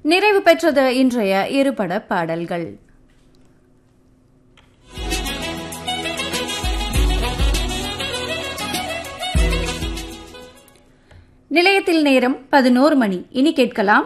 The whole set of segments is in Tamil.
நிறைவு பெற்றது இன்றைய இருபட பாடல்கள் நிலையத்தில் நேரம் பதினோரு மணி இனி கேட்கலாம்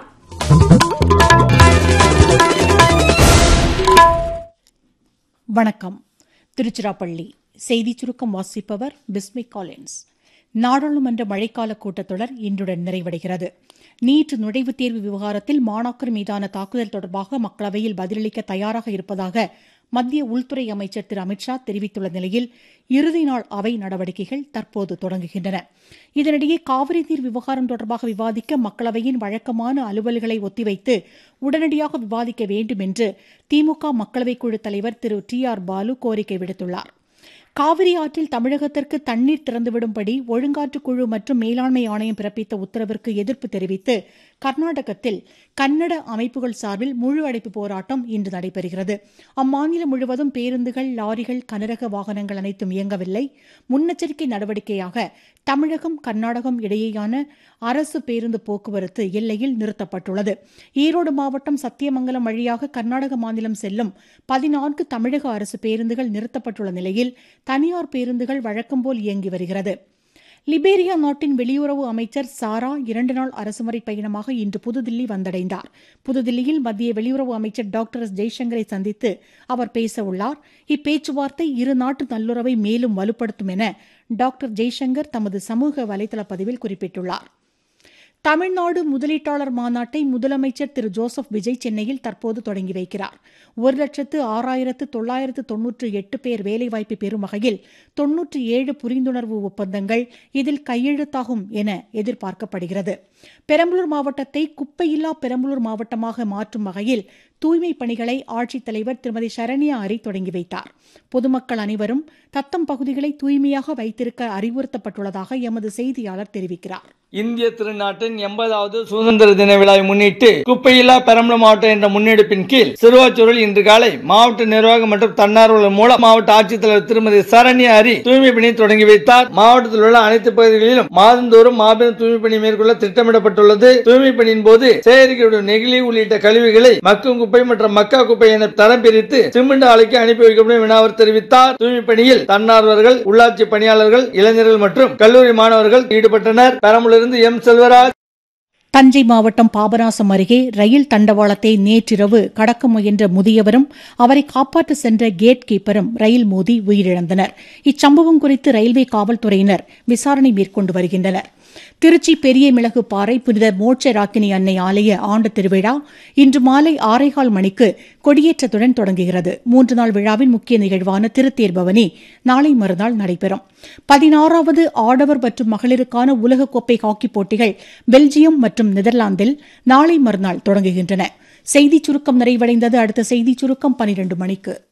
வணக்கம் திருச்சிராப்பள்ளி செய்தி சுருக்கம் வாசிப்பவர் பிஸ்மி காலின்ஸ் நாடாளுமன்ற மழைக்கால கூட்டத்தொடர் இன்றுடன் நிறைவடைகிறது நீட் நுழைவுத் தேர்வு விவகாரத்தில் மாணாக்கர் மீதான தாக்குதல் தொடர்பாக மக்களவையில் பதிலளிக்க தயாராக இருப்பதாக மத்திய உள்துறை அமைச்சர் திரு அமித்ஷா தெரிவித்துள்ள நிலையில் இறுதி நாள் அவை நடவடிக்கைகள் தற்போது தொடங்குகின்றன இதனிடையே காவிரி நீர் விவகாரம் தொடர்பாக விவாதிக்க மக்களவையின் வழக்கமான அலுவல்களை ஒத்திவைத்து உடனடியாக விவாதிக்க வேண்டும் என்று திமுக மக்களவைக் குழு தலைவர் திரு டி ஆர் பாலு கோரிக்கை விடுத்துள்ளார் காவிரி ஆற்றில் தமிழகத்திற்கு தண்ணீர் திறந்துவிடும்படி ஒழுங்காற்று குழு மற்றும் மேலாண்மை ஆணையம் பிறப்பித்த உத்தரவிற்கு எதிர்ப்பு தெரிவித்து கர்நாடகத்தில் கன்னட அமைப்புகள் சார்பில் முழு அடைப்பு போராட்டம் இன்று நடைபெறுகிறது அம்மாநிலம் முழுவதும் பேருந்துகள் லாரிகள் கனரக வாகனங்கள் அனைத்தும் இயங்கவில்லை முன்னெச்சரிக்கை நடவடிக்கையாக தமிழகம் கர்நாடகம் இடையேயான அரசு பேருந்து போக்குவரத்து எல்லையில் நிறுத்தப்பட்டுள்ளது ஈரோடு மாவட்டம் சத்தியமங்கலம் வழியாக கர்நாடக மாநிலம் செல்லும் பதினான்கு தமிழக அரசு பேருந்துகள் நிறுத்தப்பட்டுள்ள நிலையில் தனியார் பேருந்துகள் வழக்கம்போல் இயங்கி வருகிறது லிபேரியா நாட்டின் வெளியுறவு அமைச்சர் சாரா இரண்டு நாள் அரசுமுறை பயணமாக இன்று புதுதில்லி வந்தடைந்தார் புதுதில்லியில் மத்திய வெளியுறவு அமைச்சர் டாக்டர் எஸ் ஜெய்சங்கரை சந்தித்து அவர் பேச உள்ளார் இப்பேச்சுவார்த்தை இரு நாட்டு நல்லுறவை மேலும் வலுப்படுத்தும் என டாக்டர் ஜெய்சங்கர் தமது சமூக வலைதள பதிவில் குறிப்பிட்டுள்ளார் தமிழ்நாடு முதலீட்டாளர் மாநாட்டை முதலமைச்சர் திரு ஜோசப் விஜய் சென்னையில் தற்போது தொடங்கி வைக்கிறார் ஒரு லட்சத்து ஆறாயிரத்து தொள்ளாயிரத்து தொன்னூற்று எட்டு பேர் வேலைவாய்ப்பு பெறும் வகையில் தொன்னூற்றி ஏழு புரிந்துணர்வு ஒப்பந்தங்கள் இதில் கையெழுத்தாகும் என எதிர்பார்க்கப்படுகிறது பெரம்பலூர் மாவட்டத்தை குப்பையில்லா பெரம்பலூர் மாவட்டமாக மாற்றும் வகையில் தூய்மை பணிகளை ஆட்சித்தலைவர் திருமதி சரண்யா அரி தொடங்கி வைத்தார் பொதுமக்கள் அனைவரும் தத்தம் பகுதிகளை தூய்மையாக வைத்திருக்க அறிவுறுத்தப்பட்டுள்ளதாக எமது செய்தியாளர் தெரிவிக்கிறார் இந்திய திருநாட்டின் எண்பதாவது சுதந்திர தின விழாவை முன்னிட்டு குப்பையில்லா பெரம்பலூர் மாவட்டம் என்ற முன்னெடுப்பின் கீழ் சிறுவாச்சூரில் இன்று காலை மாவட்ட நிர்வாகம் மற்றும் தன்னார்வலர் மூலம் மாவட்ட ஆட்சித்தலைவர் திருமதி சரண்யா ஹரி தூய்மை பணியை தொடங்கி வைத்தார் மாவட்டத்தில் உள்ள அனைத்து பகுதிகளிலும் மாதந்தோறும் மாபெரும் தூய்மை பணி மேற்கொள்ள திட்டமிடப்பட்டுள்ளது தூய்மை பணியின் போது சேகரிக்கப்படும் நெகிழி உள்ளிட்ட கழிவுகளை மக்கும் குப்பை மற்றும் மக்கா குப்பை என தரம் பிரித்து சிமெண்ட் ஆலைக்கு அனுப்பி வைக்கப்படும் என அவர் தெரிவித்தார் தூய்மை பணியில் தன்னார்வலர்கள் உள்ளாட்சி பணியாளர்கள் இளைஞர்கள் மற்றும் கல்லூரி மாணவர்கள் ஈடுபட்டனர் பெரம்பலூரிலிருந்து எம் செல்வராஜ் தஞ்சை மாவட்டம் பாபநாசம் அருகே ரயில் தண்டவாளத்தை நேற்றிரவு கடக்க முயன்ற முதியவரும் அவரை காப்பாற்ற சென்ற கேட் கீப்பரும் ரயில் மோதி உயிரிழந்தனர் இச்சம்பவம் குறித்து ரயில்வே காவல்துறையினர் விசாரணை மேற்கொண்டு வருகின்றனர் திருச்சி பெரிய மிளகு பாறை புனித மோட்ச ராக்கினி அன்னை ஆலய ஆண்டு திருவிழா இன்று மாலை ஆறேகால் மணிக்கு கொடியேற்றத்துடன் தொடங்குகிறது மூன்று நாள் விழாவின் முக்கிய நிகழ்வான திருத்தேர் பவனி நாளை மறுநாள் நடைபெறும் பதினாறாவது ஆடவர் மற்றும் மகளிருக்கான உலகக்கோப்பை ஹாக்கி போட்டிகள் பெல்ஜியம் மற்றும் நெதர்லாந்தில் நாளை மறுநாள் தொடங்குகின்றன செய்திச் சுருக்கம் நிறைவடைந்தது அடுத்த செய்திச் சுருக்கம் பனிரண்டு மணிக்கு